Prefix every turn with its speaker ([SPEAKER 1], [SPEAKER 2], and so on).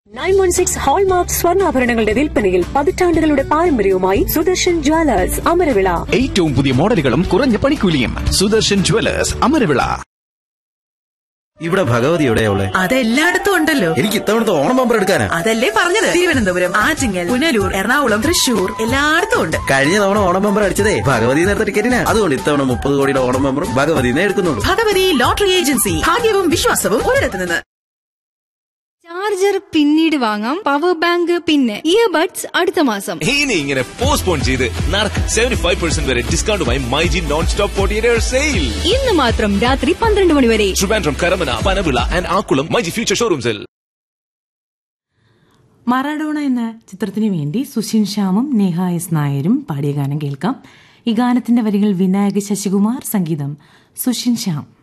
[SPEAKER 1] nine one six hallmark സ്വർണ്ണാഭരണങ്ങളുടെ വിൽപ്പനയിൽ പതിറ്റാണ്ടുകളുടെ പാരമ്പര്യവുമായി സുദർശൻ ജ്വല്ലേഴ്സ് അമരവിള
[SPEAKER 2] ഏറ്റവും പുതിയ മോഡലുകളും കുറഞ്ഞ പണിക്കൂലിയും സുദർശൻ ജുവലേഴ്സ് അമരവിള
[SPEAKER 3] ഇവിടെ ഭഗവതി എവിടെയുള്ള
[SPEAKER 4] അതെല്ലായിടത്തും ഉണ്ടല്ലോ
[SPEAKER 3] എനിക്ക് ഇത്തവണത്തെ ഓണം പമ്പർ എടുക്കാനാ
[SPEAKER 4] അതല്ലേ പറഞ്ഞത് തിരുവനന്തപുരം ആറ്റിങ്ങൽ പുനലൂർ എറണാകുളം തൃശൂർ എല്ലായിടത്തും ഉണ്ട്
[SPEAKER 3] കഴിഞ്ഞ തവണ ഓണം പമ്പർ അടിച്ചതേ ഭഗവതി നേരത്തെ ടിക്കറ്റിനാ അതുകൊണ്ട് ഇത്തവണ മുപ്പത് കോടിയുടെ ഓണം പമ്പറും ഭഗവതിനെ എടുക്കുന്നുള്ളൂ
[SPEAKER 4] ഭഗവതി ലോട്ടറി ഏജൻസി ഭാഗ്യവും വിശ്വാസവും ഒരിടത്ത് നിന്ന്
[SPEAKER 5] ചാർജർ പിന്നീട് വാങ്ങാം പവർ ബാങ്ക് പിന്നെ ഇയർബഡ്സ് അടുത്ത മാസം
[SPEAKER 6] ഇനി ഇങ്ങനെ പോസ്റ്റ്പോൺ ചെയ്ത് നടക്ക് സെവന്റി ഫൈവ് പെർസെന്റ് വരെ ഡിസ്കൗണ്ടുമായി myG non stop forty eight sale
[SPEAKER 5] ഇന്ന് മാത്രം രാത്രി പന്ത്രണ്ട് മണി വരെ
[SPEAKER 6] Trivandrum Karamana Panavila and Akkulam myG future ഷോറൂംസിൽ
[SPEAKER 7] മറാഡോണ എന്ന ചിത്രത്തിനു വേണ്ടി സുഷിൻ ശ്യാമും നേഹ എസ് നായരും പാടിയ ഗാനം കേൾക്കാം ഈ ഗാനത്തിന്റെ വരികൾ വിനായക ശശികുമാർ സംഗീതം സുഷിൻ ശ്യാം